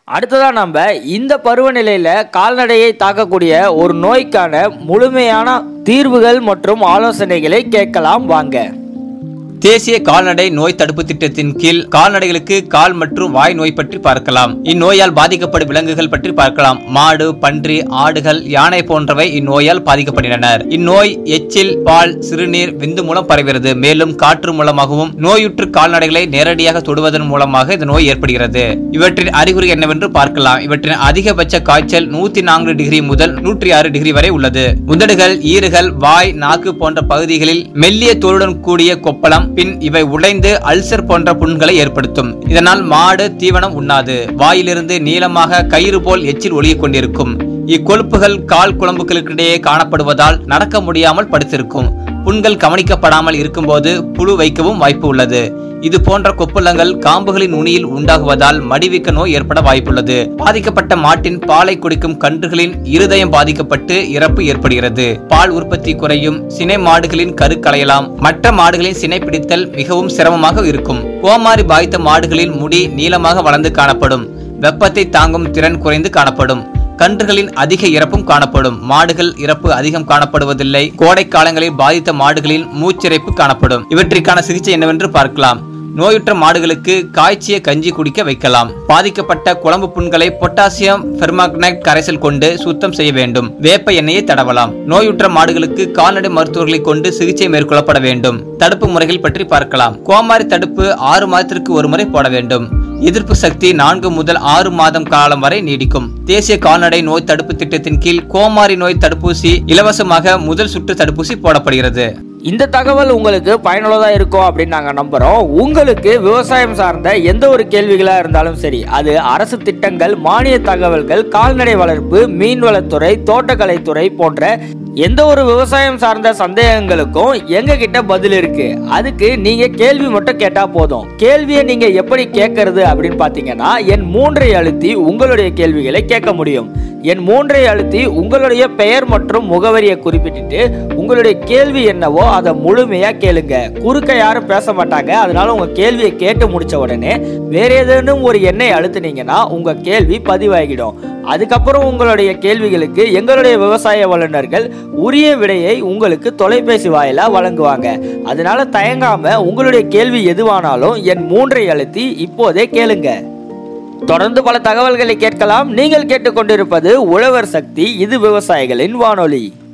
அடுத்ததா நம்ம இந்த பருவநிலையில கால்நடையை தாக்கக்கூடிய ஒரு நோய்க்கான முழுமையான தீர்வுகள் மற்றும் ஆலோசனைகளை கேட்கலாம் வாங்க தேசிய கால்நடை நோய் தடுப்பு திட்டத்தின் கீழ் கால்நடைகளுக்கு கால் மற்றும் வாய் நோய் பற்றி பார்க்கலாம் இந்நோயால் பாதிக்கப்படும் விலங்குகள் பற்றி பார்க்கலாம் மாடு பன்றி ஆடுகள் யானை போன்றவை இந்நோயால் பாதிக்கப்படுகின்றனர் இந்நோய் எச்சில் பால் சிறுநீர் விந்து மூலம் பரவுகிறது மேலும் காற்று மூலமாகவும் நோயுற்று கால்நடைகளை நேரடியாக தொடுவதன் மூலமாக இந்த நோய் ஏற்படுகிறது இவற்றின் அறிகுறி என்னவென்று பார்க்கலாம் இவற்றின் அதிகபட்ச காய்ச்சல் நூத்தி நான்கு டிகிரி முதல் நூற்றி ஆறு டிகிரி வரை உள்ளது உதடுகள் ஈறுகள் வாய் நாக்கு போன்ற பகுதிகளில் மெல்லிய தோலுடன் கூடிய கொப்பளம் பின் இவை உடைந்து அல்சர் போன்ற புண்களை ஏற்படுத்தும் இதனால் மாடு தீவனம் உண்ணாது வாயிலிருந்து நீளமாக கயிறு போல் எச்சில் ஒளியக் கொண்டிருக்கும் இக்கொழுப்புகள் கால் குழம்புகளுக்கிடையே காணப்படுவதால் நடக்க முடியாமல் படுத்திருக்கும் புண்கள் கவனிக்கப்படாமல் இருக்கும்போது புழு வைக்கவும் வாய்ப்பு உள்ளது இது போன்ற கொப்புளங்கள் காம்புகளின் நுனியில் உண்டாகுவதால் மடிவிக்க நோய் ஏற்பட வாய்ப்புள்ளது பாதிக்கப்பட்ட மாட்டின் பாலை குடிக்கும் கன்றுகளின் இருதயம் பாதிக்கப்பட்டு இறப்பு ஏற்படுகிறது பால் உற்பத்தி குறையும் சினை மாடுகளின் கரு களையலாம் மற்ற மாடுகளின் சினை பிடித்தல் மிகவும் சிரமமாக இருக்கும் கோமாரி பாதித்த மாடுகளின் முடி நீளமாக வளர்ந்து காணப்படும் வெப்பத்தை தாங்கும் திறன் குறைந்து காணப்படும் கன்றுகளின் அதிக இறப்பும் காணப்படும் மாடுகள் இறப்பு அதிகம் காணப்படுவதில்லை கோடை காலங்களில் பாதித்த மாடுகளில் மூச்சிறைப்பு காணப்படும் இவற்றிற்கான சிகிச்சை என்னவென்று பார்க்கலாம் நோயுற்ற மாடுகளுக்கு காய்ச்சிய கஞ்சி குடிக்க வைக்கலாம் பாதிக்கப்பட்ட குழம்பு புண்களை பொட்டாசியம் பெர்மாக்னைட் கரைசல் கொண்டு சுத்தம் செய்ய வேண்டும் வேப்ப எண்ணெயை தடவலாம் நோயுற்ற மாடுகளுக்கு கால்நடை மருத்துவர்களை கொண்டு சிகிச்சை மேற்கொள்ளப்பட வேண்டும் தடுப்பு முறைகள் பற்றி பார்க்கலாம் கோமாரி தடுப்பு ஆறு மாதத்திற்கு ஒரு முறை போட வேண்டும் எதிர்ப்பு சக்தி நான்கு முதல் ஆறு மாதம் காலம் வரை நீடிக்கும் தேசிய கால்நடை நோய் தடுப்பு திட்டத்தின் கீழ் கோமாரி நோய் தடுப்பூசி இலவசமாக முதல் சுற்று தடுப்பூசி போடப்படுகிறது இந்த தகவல் உங்களுக்கு பயனுள்ளதா இருக்கும் அப்படின்னு நாங்க நம்புறோம் உங்களுக்கு விவசாயம் சார்ந்த எந்த ஒரு கேள்விகளா இருந்தாலும் சரி அது அரசு திட்டங்கள் மானிய தகவல்கள் கால்நடை வளர்ப்பு மீன்வளத்துறை தோட்டக்கலைத்துறை போன்ற எந்த ஒரு விவசாயம் சார்ந்த சந்தேகங்களுக்கும் எங்க கிட்ட பதில் இருக்கு அதுக்கு நீங்க கேள்வி மட்டும் கேட்டா போதும் கேள்வியை நீங்க எப்படி கேட்கறது அப்படின்னு பாத்தீங்கன்னா என் மூன்றை அழுத்தி உங்களுடைய கேள்விகளை கேட்க முடியும் என் மூன்றை அழுத்தி உங்களுடைய பெயர் மற்றும் முகவரியை குறிப்பிட்டுட்டு உங்களுடைய கேள்வி என்னவோ அதை முழுமையா கேளுங்க குறுக்க யாரும் பேச மாட்டாங்க அதனால உங்க கேள்வியை கேட்டு முடிச்ச உடனே வேற ஏதேனும் ஒரு எண்ணை அழுத்துனீங்கன்னா உங்க கேள்வி பதிவாகிடும் அதுக்கப்புறம் உங்களுடைய கேள்விகளுக்கு எங்களுடைய விவசாய வல்லுநர்கள் உரிய விடையை உங்களுக்கு தொலைபேசி வாயிலா வழங்குவாங்க அதனால தயங்காம உங்களுடைய கேள்வி எதுவானாலும் என் மூன்றை அழுத்தி இப்போதே கேளுங்க தொடர்ந்து பல தகவல்களை கேட்கலாம் நீங்கள் கேட்டுக்கொண்டிருப்பது உழவர் சக்தி இது விவசாயிகளின் வானொலி